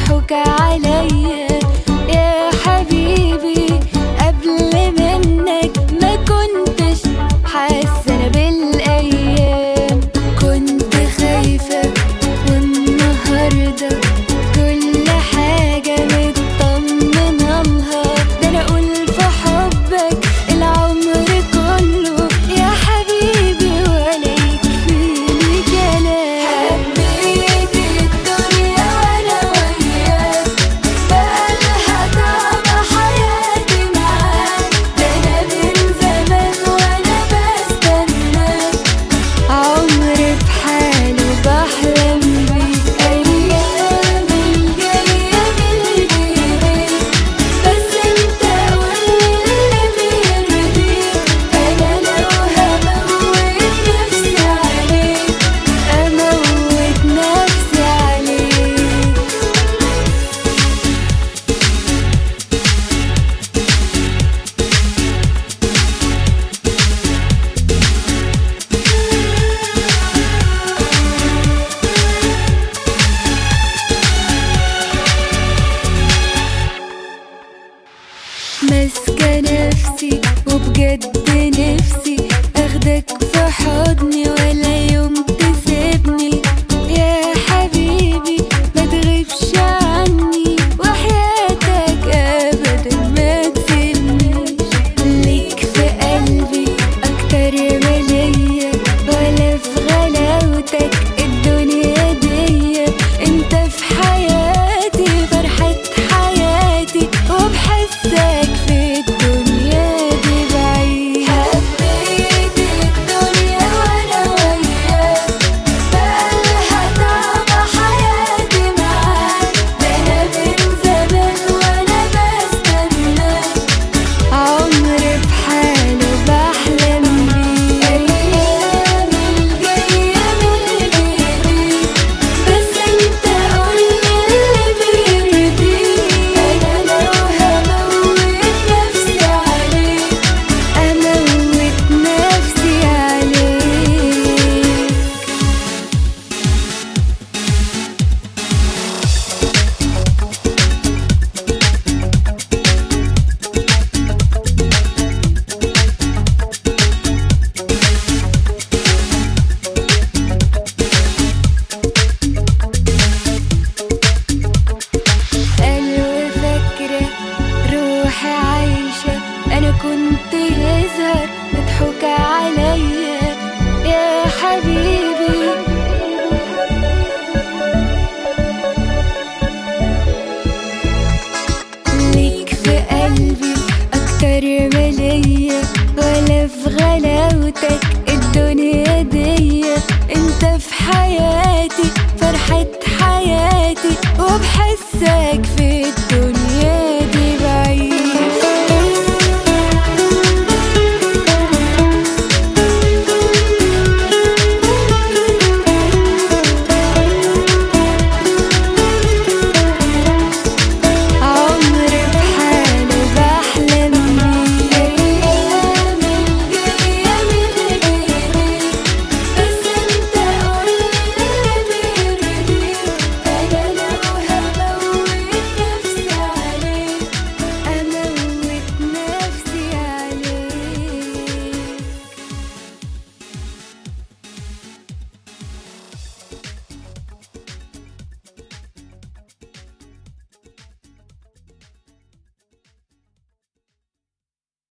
مضحوك عليا يا حبيبي قبل منك ما كنتش حاسه أنا بالايام كنت خايفه والنهارده كل حاجه مطمنه لها ده انا اقول في حبك العمر كله يا حبيبي ولا يكفيني كلام حبيت الدنيا وانا وياك بقالها طعم حياتي معاك ده انا من زمان وانا بستناك عمري بحاله بحلم بيك ايام الجايه من غيرك بس انت قولي اللي بيرضيك انا لو هموت نفسي عليك اموت نفسي عليك ماسكة نفسي وبجد نفسي اخدك في حضني ولا يوم تسيبني يا حبيبي ما تغيبش عني وحياتك ابدا ما تسيبنيش ليك في قلبي اكتر ما ليا ولا في غلاوتك الدنيا دي انت في حياتي فرحة حياتي وبحسك في الدنيا دي بعيد حبيت الدنيا وانا وياك بقالها طعم حياتي معاك ده انا من زمان وانا بستناك عمري بحاله بحلم بيه ايام الجايه من غيرك بس انت قولي اللي بيرضيك انا لو هموت نفسي عليك اموت نفسي عليك قلبي فاكرة روحي عايشة أنا كنت يظهر مضحوك عليا يا حبيبي ليك في قلبي أكتر ما ليا ولا في غلاوتك الدنيا دي انت في حياتي فرحة حياتي وبحسك في الدنيا